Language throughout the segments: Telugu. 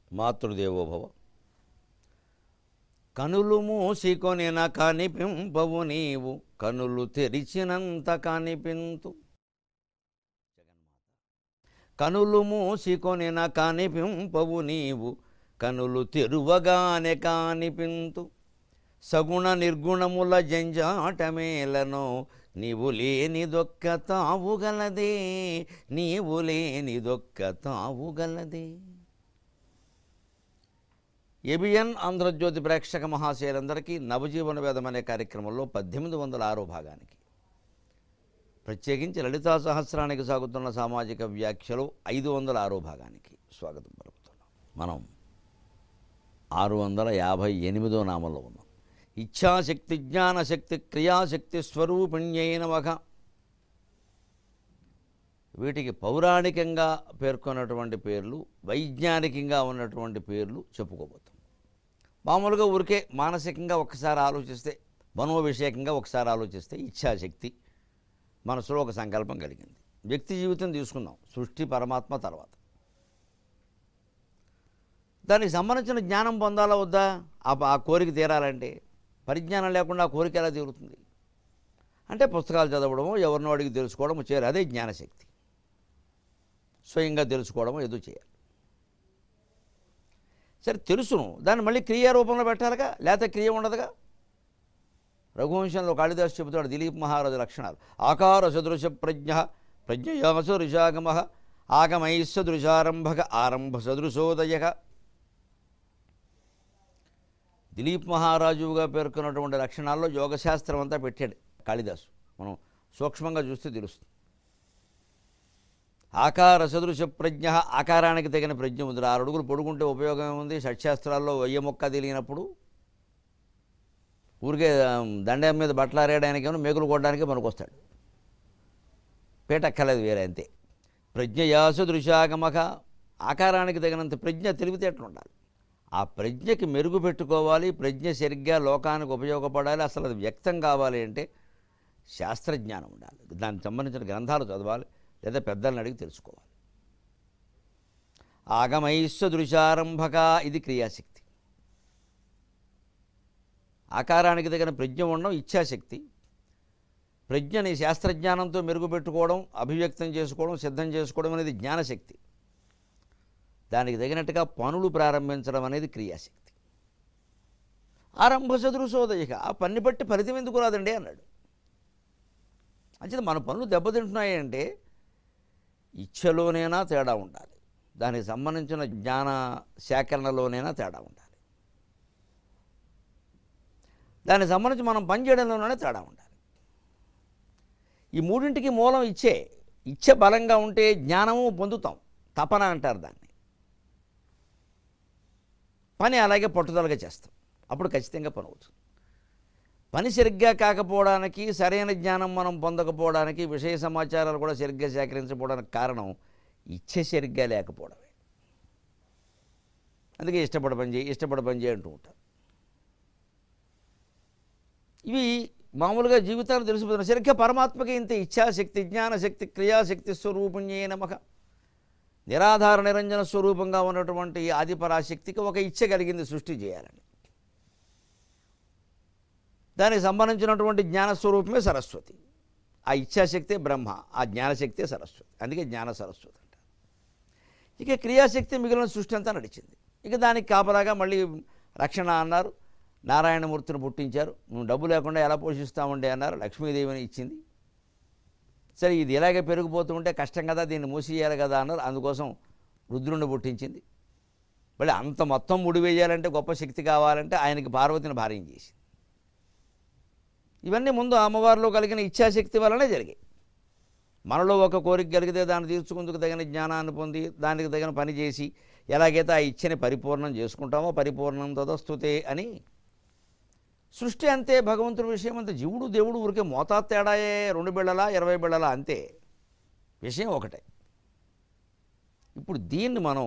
మాతృదేవోభవ కనులు మూసికొనిన కనిపింపవు నీవు కనులు తెరిచినంత కనిపింతు కనులు మూసికొనిన కనిపింపవు నీవు కనులు తెరువగానే కానిపింతు సగుణ నిర్గుణముల జంజాటమేలను నీవు లేనిదొక్క తావుగలదే నీవు లేనిదొక్క తావుగలదే ఏబిఎన్ ఆంధ్రజ్యోతి ప్రేక్షక మహాశయులందరికీ నవజీవన వేదం అనే కార్యక్రమంలో పద్దెనిమిది వందల ఆరో భాగానికి ప్రత్యేకించి లలితా సహస్రానికి సాగుతున్న సామాజిక వ్యాఖ్యలు ఐదు వందల ఆరో భాగానికి స్వాగతం పలుకుతున్నాం మనం ఆరు వందల యాభై ఎనిమిదో నామంలో ఉన్నాం ఇచ్ఛాశక్తి జ్ఞానశక్తి క్రియాశక్తి స్వరూపిణ్యైన వగ వీటికి పౌరాణికంగా పేర్కొన్నటువంటి పేర్లు వైజ్ఞానికంగా ఉన్నటువంటి పేర్లు చెప్పుకోబోతాం మామూలుగా ఊరికే మానసికంగా ఒక్కసారి ఆలోచిస్తే మనోవిషయకంగా ఒకసారి ఆలోచిస్తే ఇచ్ఛాశక్తి మనసులో ఒక సంకల్పం కలిగింది వ్యక్తి జీవితం తీసుకుందాం సృష్టి పరమాత్మ తర్వాత దానికి సంబంధించిన జ్ఞానం పొందాలా వద్దా ఆ ఆ కోరిక తీరాలంటే పరిజ్ఞానం లేకుండా ఆ కోరిక ఎలా తీరుతుంది అంటే పుస్తకాలు చదవడము ఎవరినో అడిగి తెలుసుకోవడము చేయాలి అదే జ్ఞానశక్తి స్వయంగా తెలుసుకోవడము ఏదో చేయాలి సరే తెలుసును దాన్ని మళ్ళీ క్రియా రూపంలో పెట్టాలిగా లేకపోతే క్రియ ఉండదుగా రఘువంశంలో కాళిదాసు చెబుతాడు దిలీప్ మహారాజు లక్షణాలు ఆకార సదృశ ప్రజ్ఞ ప్రజ్ఞయాసు ఋషాగమ ఆగమైస్సదృశారంభక ఆరంభ సదృశోదయ దిలీప్ మహారాజుగా పేర్కొన్నటువంటి లక్షణాల్లో యోగశాస్త్రం అంతా పెట్టాడు కాళిదాసు మనం సూక్ష్మంగా చూస్తే తెలుస్తుంది ఆకార సదృశ ప్రజ్ఞ ఆకారానికి తగిన ప్రజ్ఞ ఉంది ఆరు అడుగులు పొడుగుంటే ఉపయోగం ఏముంది షట్శాస్త్రాల్లో వెయ్యి మొక్క తెలియనప్పుడు ఊరికే దండం మీద బట్టలు ఆరేయడానికేమో మేకులు కొట్టడానికి పనికొస్తాడు పేటక్కలేదు వేరే అంతే ప్రజ్ఞయాసు దృశాగమక ఆకారానికి తగినంత ప్రజ్ఞ తెలివితేటలు ఉండాలి ఆ ప్రజ్ఞకి మెరుగు పెట్టుకోవాలి ప్రజ్ఞ సరిగ్గా లోకానికి ఉపయోగపడాలి అసలు అది వ్యక్తం కావాలి అంటే శాస్త్రజ్ఞానం ఉండాలి దానికి సంబంధించిన గ్రంథాలు చదవాలి లేదా పెద్దలను అడిగి తెలుసుకోవాలి ఆగమైస్వ దృశారంభక ఇది క్రియాశక్తి ఆకారానికి తగిన ప్రజ్ఞ ఉండడం ఇచ్ఛాశక్తి ప్రజ్ఞని శాస్త్రజ్ఞానంతో మెరుగుపెట్టుకోవడం అభివ్యక్తం చేసుకోవడం సిద్ధం చేసుకోవడం అనేది జ్ఞానశక్తి దానికి తగినట్టుగా పనులు ప్రారంభించడం అనేది క్రియాశక్తి ఆరంభ సదృశోదయక ఆ పని బట్టి ఫలితం ఎందుకు రాదండి అన్నాడు అంచేది మన పనులు దెబ్బతింటున్నాయి అంటే ఇచ్ఛలోనైనా తేడా ఉండాలి దానికి సంబంధించిన జ్ఞాన సేకరణలోనైనా తేడా ఉండాలి దానికి సంబంధించి మనం పనిచేయడంలోనే తేడా ఉండాలి ఈ మూడింటికి మూలం ఇచ్చే ఇచ్చ బలంగా ఉంటే జ్ఞానము పొందుతాం తపన అంటారు దాన్ని పని అలాగే పట్టుదలగా చేస్తాం అప్పుడు ఖచ్చితంగా పని అవుతుంది పని సరిగ్గా కాకపోవడానికి సరైన జ్ఞానం మనం పొందకపోవడానికి విషయ సమాచారాలు కూడా సరిగ్గా సేకరించకపోవడానికి కారణం ఇచ్చ సరిగ్గా లేకపోవడమే అందుకే ఇష్టపడ పని చేయి ఇష్టపడ పని చేయి అంటూ ఉంటారు ఇవి మామూలుగా జీవితాలు తెలిసిపోతున్నాయి సరిగ్గా పరమాత్మకి ఇంత ఇచ్ఛాశక్తి జ్ఞానశక్తి క్రియాశక్తి స్వరూపుణ్యే నమక నిరాధార నిరంజన స్వరూపంగా ఉన్నటువంటి ఆదిపరాశక్తికి ఒక ఇచ్చ కలిగింది సృష్టి చేయాలని దానికి సంబంధించినటువంటి జ్ఞానస్వరూపమే సరస్వతి ఆ ఇచ్ఛాశక్తే బ్రహ్మ ఆ జ్ఞానశక్తే సరస్వతి అందుకే జ్ఞాన సరస్వతి అంటారు ఇక క్రియాశక్తి మిగిలిన సృష్టి అంతా నడిచింది ఇక దానికి కాపలాగా మళ్ళీ రక్షణ అన్నారు నారాయణమూర్తిని పుట్టించారు నువ్వు డబ్బు లేకుండా ఎలా పోషిస్తామండి అన్నారు లక్ష్మీదేవిని ఇచ్చింది సరే ఇది ఇలాగే పెరిగిపోతూ ఉంటే కష్టం కదా దీన్ని మూసేయాలి కదా అన్నారు అందుకోసం రుద్రుణ్ణి పుట్టించింది మళ్ళీ అంత మొత్తం ముడివేయాలంటే గొప్ప శక్తి కావాలంటే ఆయనకి పార్వతిని భార్యం చేసింది ఇవన్నీ ముందు అమ్మవారిలో కలిగిన ఇచ్ఛాశక్తి వలనే జరిగాయి మనలో ఒక కోరిక కలిగితే దాన్ని తీర్చుకుందుకు తగిన జ్ఞానాన్ని పొంది దానికి తగిన పని చేసి ఎలాగైతే ఆ ఇచ్చని పరిపూర్ణం చేసుకుంటామో పరిపూర్ణం తదస్తుతే అని సృష్టి అంతే భగవంతుడి విషయం అంతే జీవుడు దేవుడు ఊరికే మోతా తేడాయే రెండు బిళ్ళలా ఇరవై బిళ్ళలా అంతే విషయం ఒకటే ఇప్పుడు దీన్ని మనం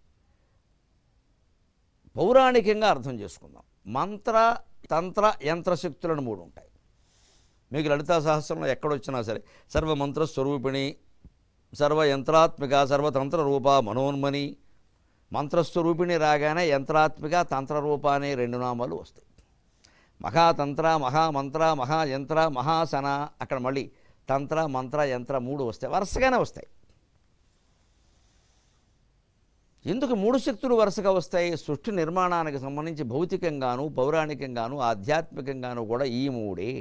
పౌరాణికంగా అర్థం చేసుకుందాం మంత్ర తంత్ర యంత్రశక్తులను మూడు ఉంటాయి మీకు లలితా సహస్రంలో ఎక్కడొచ్చినా సరే సర్వమంత్ర స్వరూపిణి సర్వ యంత్రాత్మిక సర్వతంత్ర రూప మనోన్మని మంత్రస్వరూపిణి రాగానే యంత్రాత్మిక తంత్ర రూపానే రెండు నామాలు వస్తాయి మహాతంత్ర మహామంత్ర మహాయంత్ర మహాసన అక్కడ మళ్ళీ తంత్ర మంత్ర యంత్ర మూడు వస్తాయి వరుసగానే వస్తాయి ఎందుకు మూడు శక్తులు వరుసగా వస్తాయి సృష్టి నిర్మాణానికి సంబంధించి భౌతికంగాను పౌరాణికంగాను ఆధ్యాత్మికంగాను కూడా ఈ మూడే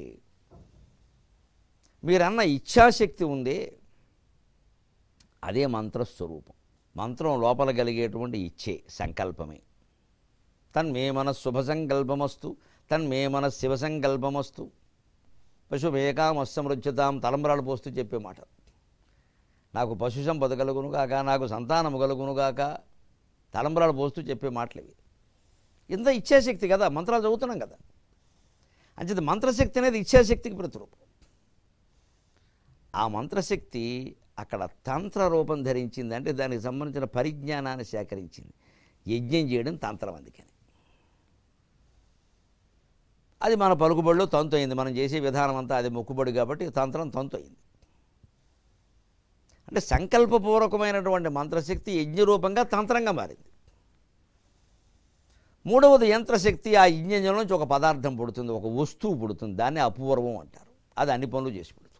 మీరన్న ఇచ్ఛాశక్తి ఉందే అదే మంత్రస్వరూపం మంత్రం లోపల కలిగేటువంటి ఇచ్చే సంకల్పమే తన్మే మన శుభ సంకల్పమస్తు తన్మే మన శివ సంకల్పమస్తు పశుమేకామస్సమృజ్యతాం తలంబరాలు పోస్తూ చెప్పే మాట నాకు పశు సంపద కలుగును గాక నాకు సంతానము కలుగును గాక తలంబరాలు పోస్తూ చెప్పే మాటలు ఇవి ఇంత ఇచ్ఛాశక్తి కదా మంత్రాలు చదువుతున్నాం కదా అంచేది మంత్రశక్తి అనేది ఇచ్ఛాశక్తికి ప్రతిరూపం ఆ మంత్రశక్తి అక్కడ తంత్ర రూపం ధరించింది అంటే దానికి సంబంధించిన పరిజ్ఞానాన్ని సేకరించింది యజ్ఞం చేయడం తంత్రం అందుకని అది మన పలుకుబడిలో తంతు అయింది మనం చేసే విధానం అంతా అది మొక్కుబడి కాబట్టి తంత్రం తంతు అయింది అంటే సంకల్పపూర్వకమైనటువంటి మంత్రశక్తి యజ్ఞరూపంగా తంత్రంగా మారింది మూడవది యంత్రశక్తి ఆ యజ్ఞంలో నుంచి ఒక పదార్థం పుడుతుంది ఒక వస్తువు పుడుతుంది దాన్ని అపూర్వం అంటారు అది అన్ని పనులు చేసి పుడుతుంది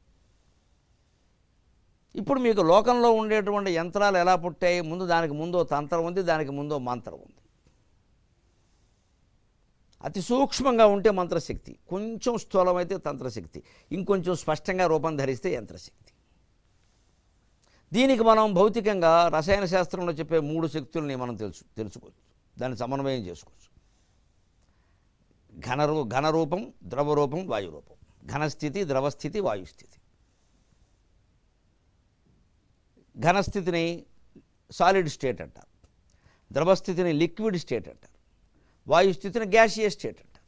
ఇప్పుడు మీకు లోకంలో ఉండేటువంటి యంత్రాలు ఎలా పుట్టాయి ముందు దానికి ముందో తంత్రం ఉంది దానికి ముందో మంత్రం ఉంది అతి సూక్ష్మంగా ఉంటే మంత్రశక్తి కొంచెం స్థూలమైతే తంత్రశక్తి ఇంకొంచెం స్పష్టంగా రూపం ధరిస్తే యంత్రశక్తి దీనికి మనం భౌతికంగా రసాయన శాస్త్రంలో చెప్పే మూడు శక్తుల్ని మనం తెలుసు తెలుసుకోవచ్చు దాన్ని సమన్వయం చేసుకోవచ్చు ఘనరూ ఘనరూపం ద్రవరూపం వాయురూపం ఘనస్థితి ద్రవస్థితి వాయుస్థితి ఘనస్థితిని సాలిడ్ స్టేట్ అంటారు ద్రవస్థితిని లిక్విడ్ స్టేట్ అంటారు వాయుస్థితిని గ్యాసియస్ స్టేట్ అంటారు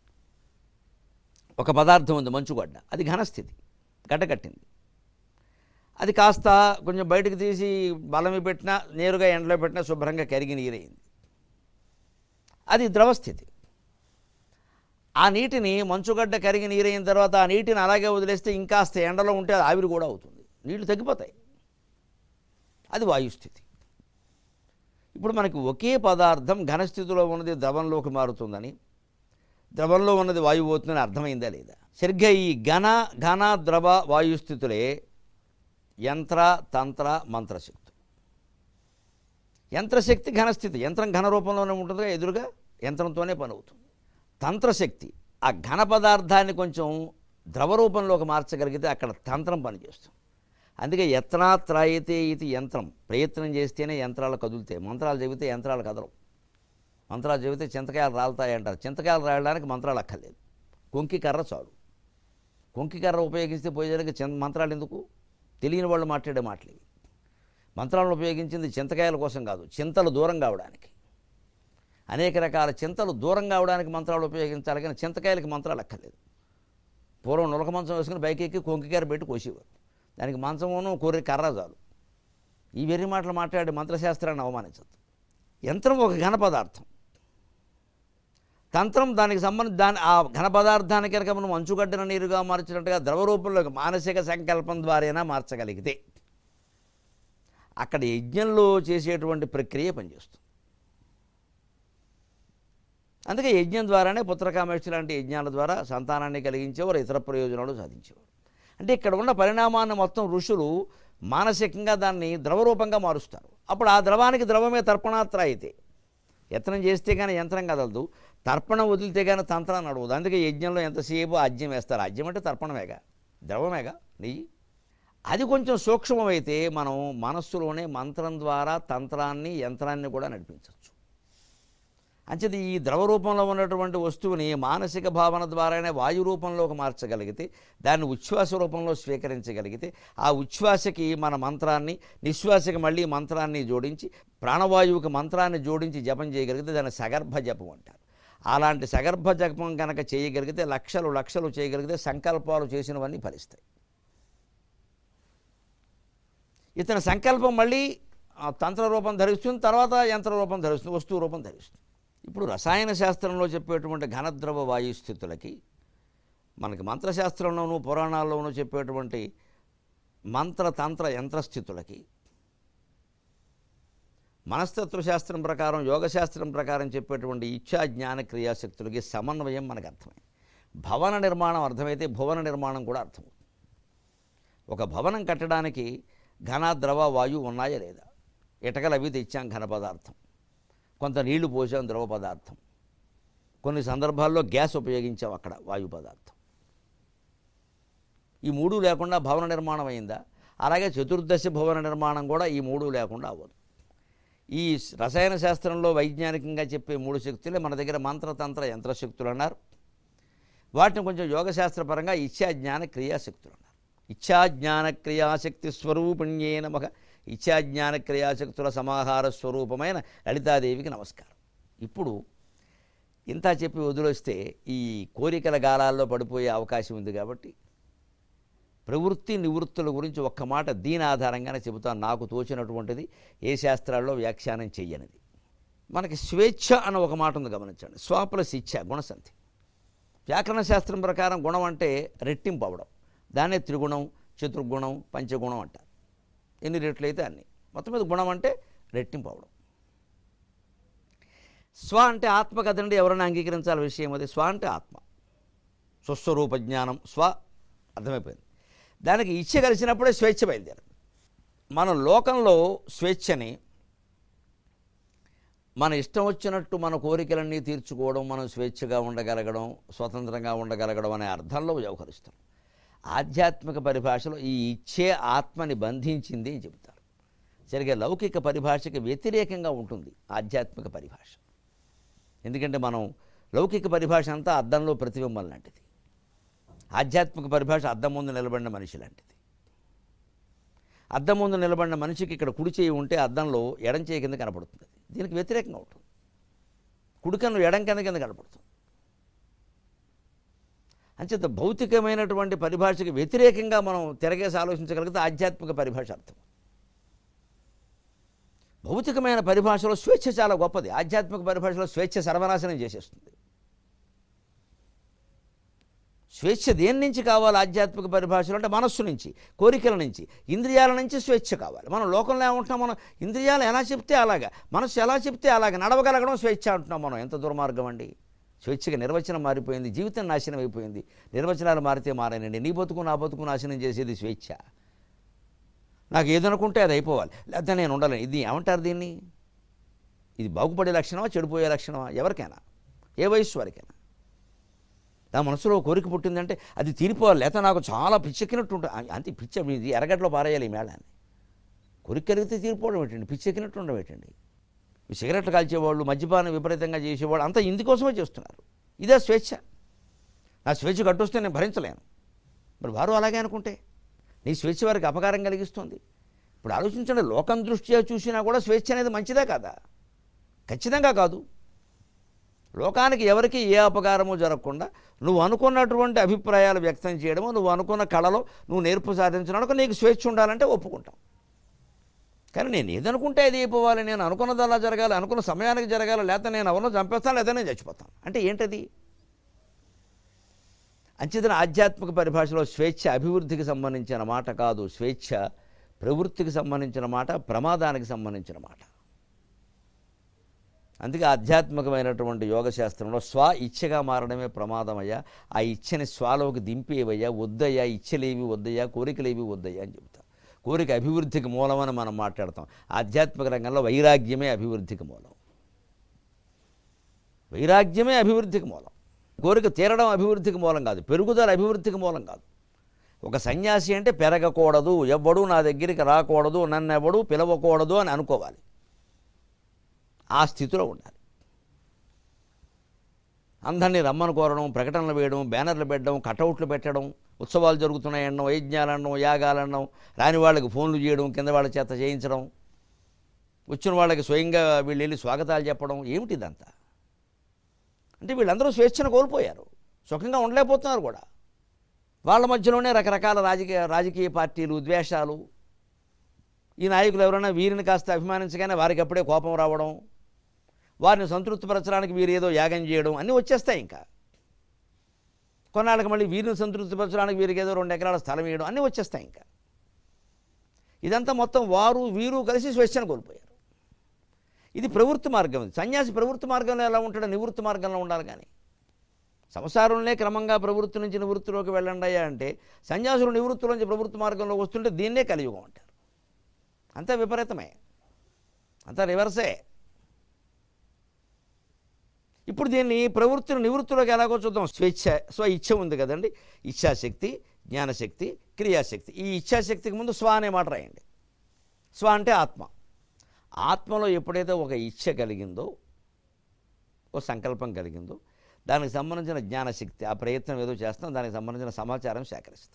ఒక పదార్థం ఉంది మంచుగడ్డ అది ఘనస్థితి గడ్డకట్టింది అది కాస్త కొంచెం బయటకు తీసి బలమి పెట్టినా నేరుగా ఎండలో పెట్టినా శుభ్రంగా కరిగి నీరైంది అది ద్రవస్థితి ఆ నీటిని మంచుగడ్డ కరిగి నీరైన తర్వాత ఆ నీటిని అలాగే వదిలేస్తే ఇంకాస్త ఎండలో ఉంటే అది ఆవిరి కూడా అవుతుంది నీళ్లు తగ్గిపోతాయి అది వాయుస్థితి ఇప్పుడు మనకి ఒకే పదార్థం ఘనస్థితిలో ఉన్నది ద్రవంలోకి మారుతుందని ద్రవంలో ఉన్నది వాయువు అవుతుందని అర్థమైందా లేదా సరిగ్గా ఈ ఘన ఘన ద్రవ వాయుస్థితులే యంత్ర తంత్ర మంత్రశక్తులు యంత్రశక్తి ఘనస్థితి యంత్రం ఘన రూపంలోనే ఉంటుందిగా ఎదురుగా యంత్రంతోనే పని అవుతుంది తంత్రశక్తి ఆ ఘన పదార్థాన్ని కొంచెం ద్రవ రూపంలోకి మార్చగలిగితే అక్కడ తంత్రం పనిచేస్తుంది అందుకే యత్నాత్రాయితే ఇది యంత్రం ప్రయత్నం చేస్తేనే యంత్రాలు కదులుతాయి మంత్రాలు చెబితే యంత్రాలు కదలవు మంత్రాలు చెబితే చింతకాయలు రాలుతాయి అంటారు చింతకాయలు రాయడానికి మంత్రాలు అక్కర్లేదు కొంకి కర్ర చాలు కొంకి కర్ర ఉపయోగిస్తే పోయేదానికి చింత మంత్రాలు ఎందుకు తెలియని వాళ్ళు మాట్లాడే మాటలు ఇవి మంత్రాలను ఉపయోగించింది చింతకాయల కోసం కాదు చింతలు దూరం కావడానికి అనేక రకాల చింతలు దూరం కావడానికి మంత్రాలు ఉపయోగించాలి కానీ చింతకాయలకి మంత్రాలు అక్కర్లేదు పూర్వం నులక మంచం వేసుకుని బైక్ ఎక్కి కొంకికార పెట్టి కోసేవారు దానికి మంచమును కొర్రి కర్ర చాలు ఈ వెర్రి మాటలు మాట్లాడే మంత్రశాస్త్రాన్ని అవమానించద్దు యంత్రం ఒక ఘన పదార్థం తంత్రం దానికి సంబంధించి దాని ఆ ఘన పదార్థానికి కనుక మనం మంచుగడ్డన నీరుగా మార్చినట్టుగా ద్రవ రూపంలోకి మానసిక సంకల్పం ద్వారైనా మార్చగలిగితే అక్కడ యజ్ఞంలో చేసేటువంటి ప్రక్రియ పనిచేస్తుంది అందుకే యజ్ఞం ద్వారానే పుత్రకామేష్టి లాంటి యజ్ఞాల ద్వారా సంతానాన్ని కలిగించేవారు ఇతర ప్రయోజనాలు సాధించేవారు అంటే ఇక్కడ ఉన్న పరిణామాన్ని మొత్తం ఋషులు మానసికంగా దాన్ని ద్రవరూపంగా మారుస్తారు అప్పుడు ఆ ద్రవానికి ద్రవమే తర్పణాత్ర అయితే యత్నం చేస్తే కానీ యంత్రం కదలదు తర్పణం వదిలితే కానీ తంత్రం నడవదు అందుకే యజ్ఞంలో ఎంతసేపు అజ్యం వేస్తారు అజ్యం అంటే తర్పణమేగా ద్రవమేగా నెయ్యి అది కొంచెం సూక్ష్మమైతే మనం మనస్సులోనే మంత్రం ద్వారా తంత్రాన్ని యంత్రాన్ని కూడా నడిపించవచ్చు అంచేది ఈ ద్రవ రూపంలో ఉన్నటువంటి వస్తువుని మానసిక భావన ద్వారానే వాయు రూపంలోకి మార్చగలిగితే దాన్ని ఉచ్ఛ్వాస రూపంలో స్వీకరించగలిగితే ఆ ఉచ్ఛ్వాసకి మన మంత్రాన్ని నిశ్వాసకి మళ్ళీ మంత్రాన్ని జోడించి ప్రాణవాయువుకి మంత్రాన్ని జోడించి జపం చేయగలిగితే దాన్ని సగర్భ జపం అంటారు అలాంటి సగర్భ జపం కనుక చేయగలిగితే లక్షలు లక్షలు చేయగలిగితే సంకల్పాలు చేసినవన్నీ ఫలిస్తాయి ఇతని సంకల్పం మళ్ళీ ఆ తంత్ర రూపం ధరిస్తుంది తర్వాత యంత్ర రూపం ధరిస్తుంది వస్తువు రూపం ధరిస్తుంది ఇప్పుడు రసాయన శాస్త్రంలో చెప్పేటువంటి ఘనద్రవ వాయు స్థితులకి మనకి మంత్రశాస్త్రంలోనూ పురాణాల్లోనూ చెప్పేటువంటి మంత్ర తంత్ర యంత్రస్థితులకి మనస్తత్వ శాస్త్రం ప్రకారం యోగశాస్త్రం ప్రకారం చెప్పేటువంటి ఇచ్ఛా జ్ఞాన క్రియాశక్తులకి సమన్వయం మనకు అర్థమైంది భవన నిర్మాణం అర్థమైతే భువన నిర్మాణం కూడా అర్థమవుతుంది ఒక భవనం కట్టడానికి ఘన ద్రవ వాయువు ఉన్నాయా లేదా ఇటకలు అవి తెచ్చాం ఘన పదార్థం కొంత నీళ్లు పోసాం ద్రవ పదార్థం కొన్ని సందర్భాల్లో గ్యాస్ ఉపయోగించాం అక్కడ వాయు పదార్థం ఈ మూడు లేకుండా భవన నిర్మాణం అయిందా అలాగే చతుర్దశ భవన నిర్మాణం కూడా ఈ మూడు లేకుండా అవ్వదు ఈ రసాయన శాస్త్రంలో వైజ్ఞానికంగా చెప్పే మూడు శక్తులే మన దగ్గర మంత్రతంత్ర యంత్రశక్తులు అన్నారు వాటిని కొంచెం యోగశాస్త్రపరంగా ఇచ్ఛాజ్ఞాన క్రియాశక్తులు అన్నారు ఇచ్ఛాజ్ఞాన క్రియాశక్తి స్వరూపిణ్యే నమః ఇచ్ఛాజ్ఞాన క్రియాశక్తుల సమాహార స్వరూపమైన లలితాదేవికి నమస్కారం ఇప్పుడు ఇంత చెప్పి వదిలేస్తే ఈ కోరికల గాలాల్లో పడిపోయే అవకాశం ఉంది కాబట్టి ప్రవృత్తి నివృత్తుల గురించి ఒక్క మాట దీని ఆధారంగానే చెబుతాను నాకు తోచినటువంటిది ఏ శాస్త్రాల్లో వ్యాఖ్యానం చెయ్యనిది మనకి స్వేచ్ఛ అన్న ఒక మాట ఉంది గమనించండి స్వ ప్లస్ ఇచ్ఛ గుణసంధి వ్యాకరణ శాస్త్రం ప్రకారం గుణం అంటే రెట్టింపు అవడం దాన్నే త్రిగుణం చతుర్గుణం పంచగుణం అంటారు ఎన్ని రెట్లు అయితే అన్ని మొత్తం మీద గుణం అంటే రెట్టింపు అవడం స్వ అంటే ఆత్మ కదండి ఎవరైనా అంగీకరించాలి విషయం అది స్వ అంటే ఆత్మ స్వస్వరూప జ్ఞానం స్వ అర్థమైపోయింది దానికి ఇచ్చ కలిసినప్పుడే స్వేచ్ఛ బయలుదేరింది మన లోకంలో స్వేచ్ఛని మన ఇష్టం వచ్చినట్టు మన కోరికలన్నీ తీర్చుకోవడం మనం స్వేచ్ఛగా ఉండగలగడం స్వతంత్రంగా ఉండగలగడం అనే అర్థంలో వ్యవహరిస్తాం ఆధ్యాత్మిక పరిభాషలో ఈ ఇచ్చే ఆత్మని బంధించింది అని చెబుతారు సరిగ్గా లౌకిక పరిభాషకి వ్యతిరేకంగా ఉంటుంది ఆధ్యాత్మిక పరిభాష ఎందుకంటే మనం లౌకిక పరిభాష అంతా అద్దంలో ప్రతిబింబం లాంటిది ఆధ్యాత్మిక పరిభాష అద్దం ముందు నిలబడిన మనిషి లాంటిది అద్దం ముందు నిలబడిన మనిషికి ఇక్కడ కుడి చేయి ఉంటే అద్దంలో ఎడం చేయి కింద కనపడుతుంది దీనికి వ్యతిరేకంగా ఉంటుంది కుడి కన్ను ఎడం కింద కింద కనపడుతుంది అంచేత భౌతికమైనటువంటి పరిభాషకి వ్యతిరేకంగా మనం తిరగేసి ఆలోచించగలిగితే ఆధ్యాత్మిక పరిభాష అర్థం భౌతికమైన పరిభాషలో స్వేచ్ఛ చాలా గొప్పది ఆధ్యాత్మిక పరిభాషలో స్వేచ్ఛ సర్వనాశనం చేసేస్తుంది స్వేచ్ఛ దేని నుంచి కావాలి ఆధ్యాత్మిక పరిభాషలో అంటే మనస్సు నుంచి కోరికల నుంచి ఇంద్రియాల నుంచి స్వేచ్ఛ కావాలి మనం లోకంలో ఏమంటున్నాం మనం ఇంద్రియాలు ఎలా చెప్తే అలాగా మనస్సు ఎలా చెప్తే అలాగా నడవగలగడం స్వేచ్ఛ అంటున్నాం మనం ఎంత దుర్మార్గం అండి స్వేచ్ఛగా నిర్వచనం మారిపోయింది జీవితం నాశనం అయిపోయింది నిర్వచనాలు మారితే మారానండి నీ బతుకు నా బతుకు నాశనం చేసేది స్వేచ్ఛ నాకు ఏదనుకుంటే అది అయిపోవాలి లేకపోతే నేను ఉండలేను ఇది ఏమంటారు దీన్ని ఇది బాగుపడే లక్షణమా చెడిపోయే లక్షణమా ఎవరికైనా ఏ వయస్సు వారికైనా నా మనసులో కోరిక పుట్టిందంటే అది తీరిపోవాలి లేకపోతే నాకు చాలా పిచ్చెక్కినట్టు ఉంటుంది అంతే పిచ్చ ఇది ఎరగట్లో పారేయాలి ఈ మేళాన్ని కోరిక కలిగితే తీరిపోవడం ఏంటండి పిచ్చెక్కినట్టు ఉండడం ఏంటండి ఈ సిగరెట్లు కాల్చేవాళ్ళు మద్యపానం విపరీతంగా చేసేవాళ్ళు అంతా ఇందుకోసమే చేస్తున్నారు ఇదే స్వేచ్ఛ నా స్వేచ్ఛ కట్టొస్తే నేను భరించలేను మరి వారు అలాగే అనుకుంటే నీ స్వేచ్ఛ వారికి అపకారం కలిగిస్తుంది ఇప్పుడు ఆలోచించండి లోకం దృష్ట్యా చూసినా కూడా స్వేచ్ఛ అనేది మంచిదే కాదా ఖచ్చితంగా కాదు లోకానికి ఎవరికి ఏ అపకారము జరగకుండా నువ్వు అనుకున్నటువంటి అభిప్రాయాలు వ్యక్తం చేయడము నువ్వు అనుకున్న కళలో నువ్వు నేర్పు సాధించడానికి నీకు స్వేచ్ఛ ఉండాలంటే ఒప్పుకుంటాం కానీ నేను ఏదనుకుంటే అది అయిపోవాలి నేను అనుకున్నది అలా జరగాలి అనుకున్న సమయానికి జరగాలి లేకపోతే నేను ఎవరినో చంపేస్తాను లేదా నేను చచ్చిపోతాను అంటే ఏంటది అంచేతన ఆధ్యాత్మిక పరిభాషలో స్వేచ్ఛ అభివృద్ధికి సంబంధించిన మాట కాదు స్వేచ్ఛ ప్రవృత్తికి సంబంధించిన మాట ప్రమాదానికి సంబంధించిన మాట అందుకే ఆధ్యాత్మికమైనటువంటి యోగ శాస్త్రంలో స్వ ఇచ్ఛగా మారడమే ప్రమాదమయ్యా ఆ ఇచ్ఛని స్వాలోకి దింపేవయ్యా వద్దయ్యా ఇచ్చలేవి వద్దయ్యా కోరికలేవి వద్దయ్యా అని చెబుతాం కోరిక అభివృద్ధికి మూలమని మనం మాట్లాడతాం ఆధ్యాత్మిక రంగంలో వైరాగ్యమే అభివృద్ధికి మూలం వైరాగ్యమే అభివృద్ధికి మూలం కోరిక తీరడం అభివృద్ధికి మూలం కాదు పెరుగుదల అభివృద్ధికి మూలం కాదు ఒక సన్యాసి అంటే పెరగకూడదు ఎవ్వడూ నా దగ్గరికి రాకూడదు నన్ను ఎవడు పిలవకూడదు అని అనుకోవాలి ఆ స్థితిలో ఉండాలి అందరినీ రమ్మని కోరడం ప్రకటనలు వేయడం బ్యానర్లు పెట్టడం కటౌట్లు పెట్టడం ఉత్సవాలు జరుగుతున్నాయనడం యజ్ఞాలనడం యాగాలనడం రాని వాళ్ళకి ఫోన్లు చేయడం కింద వాళ్ళ చేత చేయించడం వచ్చిన వాళ్ళకి స్వయంగా వీళ్ళు వెళ్ళి స్వాగతాలు చెప్పడం ఏమిటి ఇదంతా అంటే వీళ్ళందరూ స్వేచ్ఛను కోల్పోయారు సుఖంగా ఉండలేకపోతున్నారు కూడా వాళ్ళ మధ్యలోనే రకరకాల రాజకీయ రాజకీయ పార్టీలు ద్వేషాలు ఈ నాయకులు ఎవరైనా వీరిని కాస్త అభిమానించగానే వారికి అప్పుడే కోపం రావడం వారిని సంతృప్తిపరచడానికి వీరు ఏదో యాగం చేయడం అన్నీ వచ్చేస్తాయి ఇంకా కొన్నాళ్ళకి మళ్ళీ వీరిని సంతృప్తిపరచడానికి వీరికి ఏదో రెండు ఎకరాల స్థలం ఇవ్వడం అన్నీ వచ్చేస్తాయి ఇంకా ఇదంతా మొత్తం వారు వీరు కలిసి స్వేచ్ఛను కోల్పోయారు ఇది ప్రవృత్తి మార్గం ఇది సన్యాసి ప్రవృత్తి మార్గంలో ఎలా ఉంటాడో నివృత్తి మార్గంలో ఉండాలి కానీ సంసారంలో క్రమంగా ప్రవృత్తి నుంచి నివృత్తిలోకి వెళ్ళండి అయ్యా అంటే సన్యాసులు నివృత్తి నుంచి ప్రవృత్తి మార్గంలో వస్తుంటే దీన్నే కలియుగం అంటారు అంతా విపరీతమే అంతా రివర్సే ఇప్పుడు దీన్ని ప్రవృత్తిని నివృత్తిలోకి ఎలాగో చూద్దాం స్వేచ్ఛ స్వ ఇచ్ఛ ఉంది కదండి ఇచ్ఛాశక్తి జ్ఞానశక్తి క్రియాశక్తి ఈ ఇచ్ఛాశక్తికి ముందు స్వ అనే మాట రాయండి స్వ అంటే ఆత్మ ఆత్మలో ఎప్పుడైతే ఒక ఇచ్ఛ కలిగిందో ఒక సంకల్పం కలిగిందో దానికి సంబంధించిన జ్ఞానశక్తి ఆ ప్రయత్నం ఏదో చేస్తాం దానికి సంబంధించిన సమాచారం సేకరిస్తాం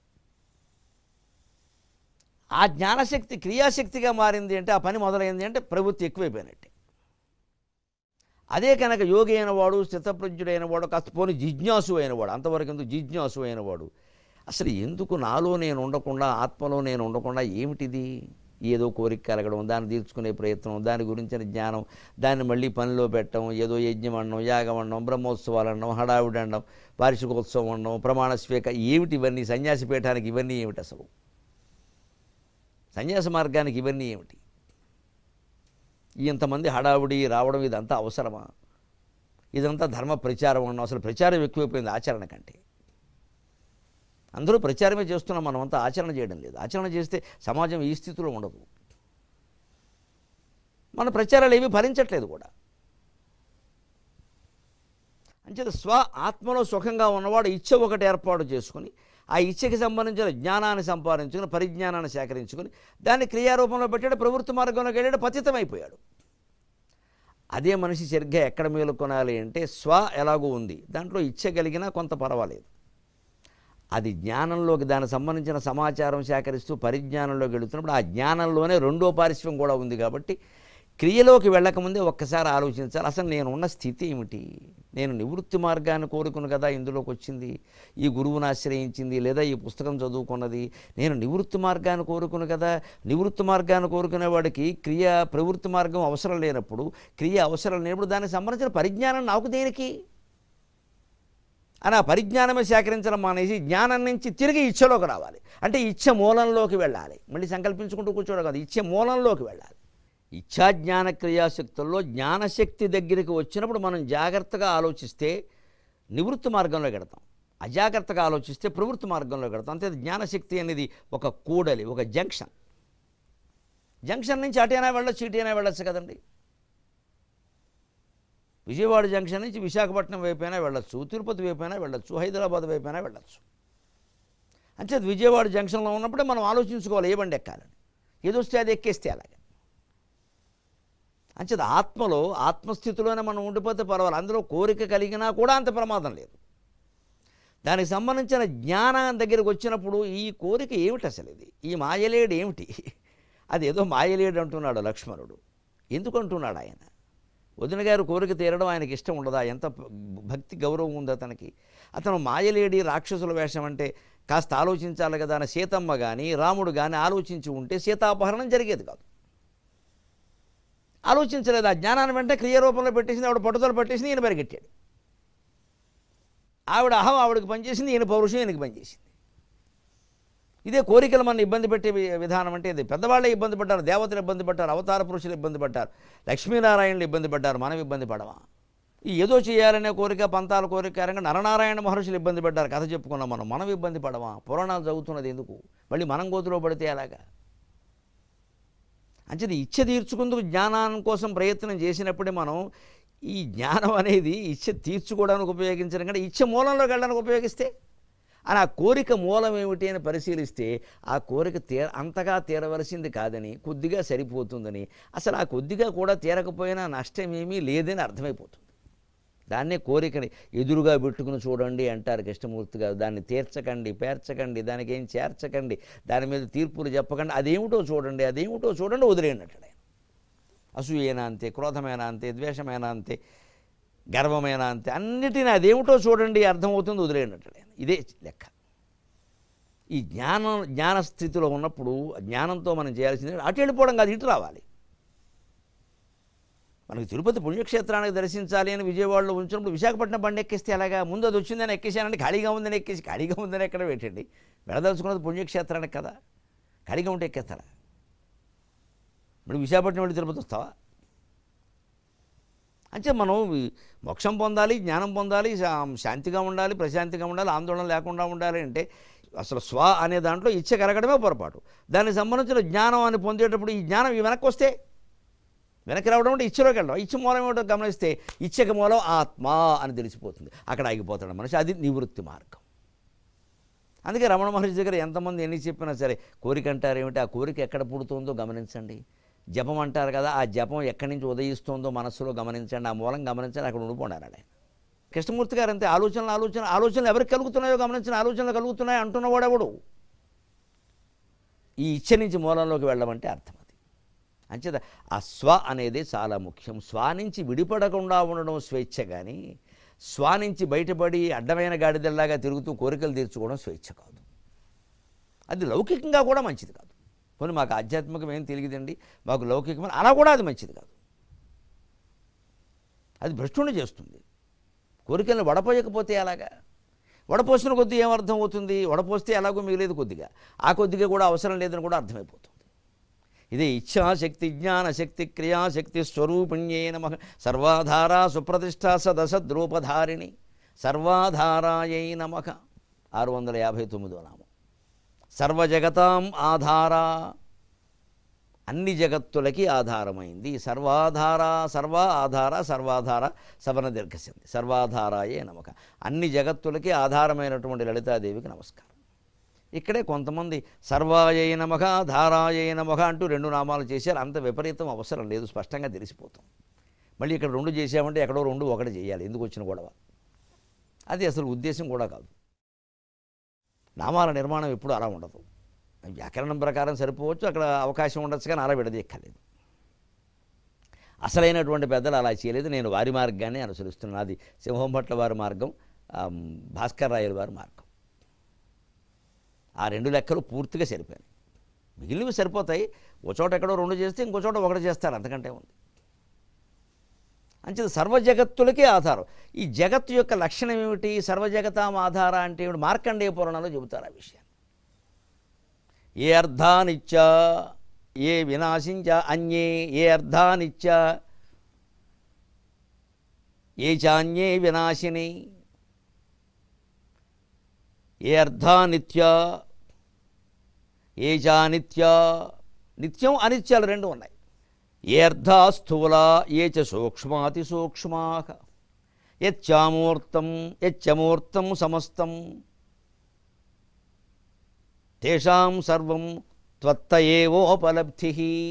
ఆ జ్ఞానశక్తి క్రియాశక్తిగా మారింది అంటే ఆ పని మొదలైంది అంటే ప్రవృత్తి ఎక్కువైపోయినట్టే అదే కనుక యోగి అయినవాడు స్థితప్రజ్ఞుడైన వాడు కాస్త పోని జిజ్ఞాసు అయినవాడు అంతవరకు ఎందుకు జిజ్ఞాసు అయినవాడు అసలు ఎందుకు నాలో నేను ఉండకుండా ఆత్మలో నేను ఉండకుండా ఏమిటిది ఏదో కోరిక కలగడం దాన్ని తీర్చుకునే ప్రయత్నం దాని గురించిన జ్ఞానం దాన్ని మళ్ళీ పనిలో పెట్టడం ఏదో యజ్ఞం అనడం యాగం అనడం బ్రహ్మోత్సవాలు అనడం హడావిడి అనడం వార్షికోత్సవం అనడం ప్రమాణ స్వీక ఏమిటి ఇవన్నీ సన్యాసి పీఠానికి ఇవన్నీ ఏమిటి అసలు సన్యాస మార్గానికి ఇవన్నీ ఏమిటి ఇంతమంది హడావుడి రావడం ఇదంతా అవసరమా ఇదంతా ధర్మ ప్రచారం అన్నాం అసలు ప్రచారం ఎక్కువైపోయింది ఆచరణ కంటే అందరూ ప్రచారమే చేస్తున్నాం మనమంతా ఆచరణ చేయడం లేదు ఆచరణ చేస్తే సమాజం ఈ స్థితిలో ఉండదు మన ప్రచారాలు ఏమీ ఫలించట్లేదు కూడా అంచేత స్వ ఆత్మలో సుఖంగా ఉన్నవాడు ఇచ్చ ఒకటి ఏర్పాటు చేసుకుని ఆ ఇచ్చకి సంబంధించిన జ్ఞానాన్ని సంపాదించుకుని పరిజ్ఞానాన్ని సేకరించుకుని దాన్ని క్రియారూపంలో పెట్టాడు ప్రవృత్తి మార్గంలోకి వెళ్ళాడు పతితమైపోయాడు అదే మనిషి సరిగ్గా ఎక్కడ మేలుకొనాలి అంటే స్వ ఎలాగో ఉంది దాంట్లో ఇచ్చ కలిగినా కొంత పర్వాలేదు అది జ్ఞానంలోకి దానికి సంబంధించిన సమాచారం సేకరిస్తూ పరిజ్ఞానంలోకి వెళుతున్నప్పుడు ఆ జ్ఞానంలోనే రెండో పారిశ్వం కూడా ఉంది కాబట్టి క్రియలోకి వెళ్ళకముందే ఒక్కసారి ఆలోచించాలి అసలు నేను ఉన్న స్థితి ఏమిటి నేను నివృత్తి మార్గాన్ని కోరుకును కదా ఇందులోకి వచ్చింది ఈ గురువుని ఆశ్రయించింది లేదా ఈ పుస్తకం చదువుకున్నది నేను నివృత్తి మార్గాన్ని కోరుకును కదా నివృత్తి మార్గాన్ని కోరుకునే వాడికి క్రియ ప్రవృత్తి మార్గం అవసరం లేనప్పుడు క్రియ అవసరం లేనప్పుడు దానికి సంబంధించిన పరిజ్ఞానం నాకు దేనికి అని ఆ పరిజ్ఞానమే సేకరించడం మానేసి జ్ఞానం నుంచి తిరిగి ఇచ్చలోకి రావాలి అంటే ఇచ్చ మూలంలోకి వెళ్ళాలి మళ్ళీ సంకల్పించుకుంటూ కూర్చోవడం కాదు ఇచ్చ మూలంలోకి వెళ్ళాలి ఇచ్ఛా జ్ఞాన క్రియాశక్తుల్లో జ్ఞానశక్తి దగ్గరికి వచ్చినప్పుడు మనం జాగ్రత్తగా ఆలోచిస్తే నివృత్తి మార్గంలో గడతాం అజాగ్రత్తగా ఆలోచిస్తే ప్రవృత్తి మార్గంలో గడతాం అంతే జ్ఞానశక్తి అనేది ఒక కూడలి ఒక జంక్షన్ జంక్షన్ నుంచి అటైనా వెళ్ళొచ్చు ఇటైనా వెళ్ళొచ్చు కదండి విజయవాడ జంక్షన్ నుంచి విశాఖపట్నం వైపైనా వెళ్ళొచ్చు తిరుపతి వైపైనా వెళ్ళొచ్చు హైదరాబాద్ వైపైనా వెళ్ళొచ్చు అంచేది విజయవాడ జంక్షన్లో ఉన్నప్పుడే మనం ఆలోచించుకోవాలి ఏ బండి ఎక్కాలని ఏదొస్తే అది ఎక్కేస్తే అలాగే అంచేది ఆత్మలో ఆత్మస్థితిలోనే మనం ఉండిపోతే పర్వాలేదు అందులో కోరిక కలిగినా కూడా అంత ప్రమాదం లేదు దానికి సంబంధించిన జ్ఞానం దగ్గరికి వచ్చినప్పుడు ఈ కోరిక ఏమిటి అసలు ఇది ఈ మాయలేడు ఏమిటి అది ఏదో మాయలేడు అంటున్నాడు లక్ష్మణుడు ఎందుకు అంటున్నాడు ఆయన వదిన గారు కోరిక తీరడం ఆయనకి ఇష్టం ఉండదా ఎంత భక్తి గౌరవం ఉంది అతనికి అతను మాయలేడి రాక్షసుల వేషం అంటే కాస్త ఆలోచించాలి కదా అని సీతమ్మ కానీ రాముడు కానీ ఆలోచించి ఉంటే సీతాపహరణం జరిగేది కాదు ఆలోచించలేదు ఆ జ్ఞానాన్ని వెంటనే క్రియారూపంలో పెట్టేసింది ఆవిడ పట్టుదల పెట్టేసింది ఈయన పరిగెట్టాడు ఆవిడ అహం ఆవిడకి పనిచేసింది ఈయన పౌరుషం ఈయనకి పనిచేసింది ఇదే కోరికలు మన ఇబ్బంది పెట్టే వి- విధానం అంటే ఇది పెద్దవాళ్ళే ఇబ్బంది పడ్డారు దేవతలు ఇబ్బంది పడ్డారు అవతార పురుషులు ఇబ్బంది పడ్డారు లక్ష్మీనారాయణలు ఇబ్బంది పడ్డారు మనం ఇబ్బంది పడమా ఈ ఏదో చేయాలనే కోరిక పంతాల కోరిక కారణంగా నరనారాయణ మహర్షులు ఇబ్బంది పడ్డారు కథ చెప్పుకున్నాం మనం మనం ఇబ్బంది పడమా పురాణాలు చదువుతున్నది ఎందుకు మళ్ళీ మనం గోతులో పడితే ఎలాగా అంచేది ఇచ్చ తీర్చుకుందుకు జ్ఞానం కోసం ప్రయత్నం చేసినప్పుడే మనం ఈ జ్ఞానం అనేది ఇచ్చ తీర్చుకోవడానికి ఉపయోగించడం కంటే ఇచ్చ మూలంలోకి వెళ్ళడానికి ఉపయోగిస్తే అని ఆ కోరిక మూలం ఏమిటి అని పరిశీలిస్తే ఆ కోరిక తీర అంతగా తీరవలసింది కాదని కొద్దిగా సరిపోతుందని అసలు ఆ కొద్దిగా కూడా తీరకపోయినా నష్టమేమీ లేదని అర్థమైపోతుంది దాన్నే కోరికని ఎదురుగా పెట్టుకుని చూడండి అంటారు కృష్ణమూర్తి గారు దాన్ని తీర్చకండి పేర్చకండి దానికి ఏం చేర్చకండి దాని మీద తీర్పులు చెప్పకండి అదేమిటో చూడండి అదేమిటో చూడండి వదిలేయండి అంటాడు ఆయన అసూయేనా అంతే క్రోధమైనా అంతే ద్వేషమైనా అంతే గర్వమైనా అంతే అన్నిటిని అదేమిటో చూడండి అర్థమవుతుంది వదిలేయండి అంటాడు ఆయన ఇదే లెక్క ఈ జ్ఞానం జ్ఞాన స్థితిలో ఉన్నప్పుడు జ్ఞానంతో మనం చేయాల్సింది అటు వెళ్ళిపోవడం కాదు ఇటు రావాలి మనకి తిరుపతి పుణ్యక్షేత్రానికి దర్శించాలి అని విజయవాడలో ఉంచినప్పుడు విశాఖపట్నం బండి ఎక్కిస్తే ఎలాగా ముందు అది వచ్చిందని ఎక్కేసానంటే ఖాళీగా ఉందని ఎక్కేసి ఖాళీగా ఉందని ఎక్కడ పెట్టండి వెళ్ళదలుచుకున్నది పుణ్యక్షేత్రానికి కదా ఖాళీగా ఉంటే ఎక్కేస్తారా ఇప్పుడు విశాఖపట్నం వెళ్ళి తిరుపతి వస్తావా అంటే మనం ఈ మోక్షం పొందాలి జ్ఞానం పొందాలి శా- శాంతిగా ఉండాలి ప్రశాంతిగా ఉండాలి ఆందోళన లేకుండా ఉండాలి అంటే అసలు స్వ అనే దాంట్లో ఇచ్చ కలగడమే పొరపాటు దానికి సంబంధించిన జ్ఞానం అని పొందేటప్పుడు ఈ జ్ఞానం ఈ వెనక్కి వస్తే వెనక్కి రావడం అంటే ఇచ్చలోకి వెళ్ళడం ఇచ్చ మూలం ఏమిటో గమనిస్తే ఇచ్చక మూలం ఆత్మ అని తెలిసిపోతుంది అక్కడ ఆగిపోతాడు మనిషి అది నివృత్తి మార్గం అందుకే రమణ మహర్షి దగ్గర ఎంతమంది ఎన్ని చెప్పినా సరే కోరిక అంటారు ఏమిటి ఆ కోరిక ఎక్కడ పుడుతుందో గమనించండి జపం అంటారు కదా ఆ జపం ఎక్కడి నుంచి ఉదయిస్తుందో మనస్సులో గమనించండి ఆ మూలం గమనించండి అక్కడ ఉండిపోండి ఆయన కృష్ణమూర్తి గారు అంతే ఆలోచనలు ఆలోచన ఆలోచనలు ఎవరికి కలుగుతున్నాయో గమనించిన ఆలోచనలు కలుగుతున్నాయి అంటున్నవాడెవడు ఈ ఇచ్చ నుంచి మూలంలోకి వెళ్ళమంటే అర్థం అది అంచేత ఆ స్వ అనేది చాలా ముఖ్యం స్వ నుంచి విడిపడకుండా ఉండడం స్వేచ్ఛ కానీ స్వ నుంచి బయటపడి అడ్డమైన గాడిదల్లాగా తిరుగుతూ కోరికలు తీర్చుకోవడం స్వేచ్ఛ కాదు అది లౌకికంగా కూడా మంచిది కాదు పోనీ మాకు ఆధ్యాత్మికం ఏం తెలియదండి మాకు లౌకికమైన అలా కూడా అది మంచిది కాదు అది భ్రష్టుని చేస్తుంది కోరికలను వడపోయకపోతే ఎలాగా వడపోసిన కొద్దీ ఏమర్థం అవుతుంది వడపోస్తే ఎలాగో మిగిలేదు కొద్దిగా ఆ కొద్దిగా కూడా అవసరం లేదని కూడా అర్థమైపోతుంది ఇది ఇచ్ఛాశక్తి జ్ఞానశక్తి క్రియాశక్తి స్వరూపిణ్యే నమ సర్వాధారా సుప్రతిష్ఠా సదసద్రూపధారిణి సర్వాధారాయై నమః ఆరు వందల యాభై తొమ్మిదో నామం సర్వజగతాం ఆధారా అన్ని జగత్తులకి ఆధారమైంది సర్వాధార సర్వ ఆధార సర్వాధార సవర్ణ దీర్ఘసింది సర్వాధారాయే నమక అన్ని జగత్తులకి ఆధారమైనటువంటి లలితాదేవికి నమస్కారం ఇక్కడే కొంతమంది సర్వాయై నమక ధారాయై నమక అంటూ రెండు నామాలు చేశారు అంత విపరీతం అవసరం లేదు స్పష్టంగా తెలిసిపోతాం మళ్ళీ ఇక్కడ రెండు చేసామంటే ఎక్కడో రెండు ఒకటి చేయాలి ఎందుకు వచ్చిన గొడవ అది అసలు ఉద్దేశం కూడా కాదు నామాల నిర్మాణం ఎప్పుడు అలా ఉండదు వ్యాకరణం ప్రకారం సరిపోవచ్చు అక్కడ అవకాశం ఉండొచ్చు కానీ అలా విడదీయక్కర్లేదు అసలైనటువంటి పెద్దలు అలా చేయలేదు నేను వారి మార్గాన్ని అనుసరిస్తున్నాను అది సింహం భట్ల వారి మార్గం ఆమ్, భాస్కర్ రాయల వారి మార్గం ఆ రెండు లెక్కలు పూర్తిగా సరిపోయాయి మిగిలినవి సరిపోతాయి ఒక చోట ఎక్కడో రెండు చేస్తే ఇంకో చోట ఒకటి చేస్తారు అంతకంటే ఉంది అంచేది సర్వజగత్తులకే ఆధారం ఈ జగత్తు యొక్క లక్షణం ఏమిటి సర్వజగతాం ఆధార అంటే ఏమిటి మార్కండేయ పురాణంలో చెబుతారు ఆ విషయాన్ని ఏ అర్థానిచ్చ ఏ వినాశించ అన్యే ఏ అర్థానిచ్చ ఏ చాన్యే వినాశిని ఏ అర్థానిత్య ఏ చానిత్య నిత్యం అనిత్యాలు రెండు ఉన్నాయి ఏ అర్థా స్థూల ఏ చ సూక్ష్మాతి సూక్ష్మా యచ్చామూర్తం యచ్చమూర్తం సమస్తం తేషాం సర్వం త్వత్త ఏవోపలబ్ధి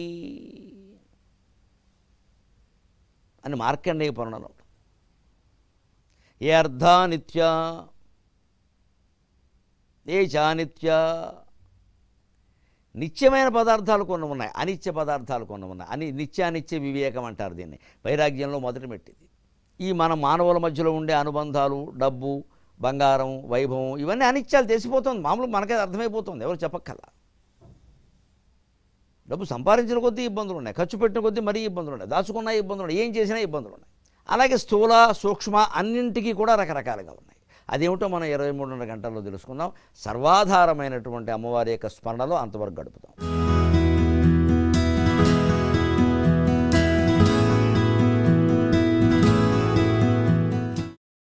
అని మార్కండేయ పురాణంలో ఉంటుంది. ఏ అర్ధానిత్య ఏ చానిత్య నిత్యమైన పదార్థాలు కొన్ని ఉన్నాయి అనిత్య పదార్థాలు కొన్ని ఉన్నాయి అని నిత్యానిత్య వివేకం అంటారు దీన్ని వైరాగ్యంలో మొదటి పెట్టింది ఈ మన మానవుల మధ్యలో ఉండే అనుబంధాలు డబ్బు బంగారం వైభవం ఇవన్నీ అనిత్యాలు తెలిసిపోతుంది మామూలు మనకే అర్థమైపోతుంది ఎవరు చెప్పక్కల్లా డబ్బు సంపాదించిన కొద్దీ ఇబ్బందులు ఉన్నాయి ఖర్చు పెట్టిన కొద్దీ మరీ ఇబ్బందులు ఉన్నాయి దాచుకున్న ఇబ్బందులు ఉన్నాయి ఏం చేసినా ఇబ్బందులు ఉన్నాయి అలాగే స్థూల సూక్ష్మ అన్నింటికీ కూడా రకరకాలుగా ఉన్నాయి అదేమిటో మనం ఇరవై మూడున్నర గంటల్లో తెలుసుకుందాం సర్వాధారమైనటువంటి అమ్మవారి యొక్క స్మరణలో అంతవరకు గడుపుతాం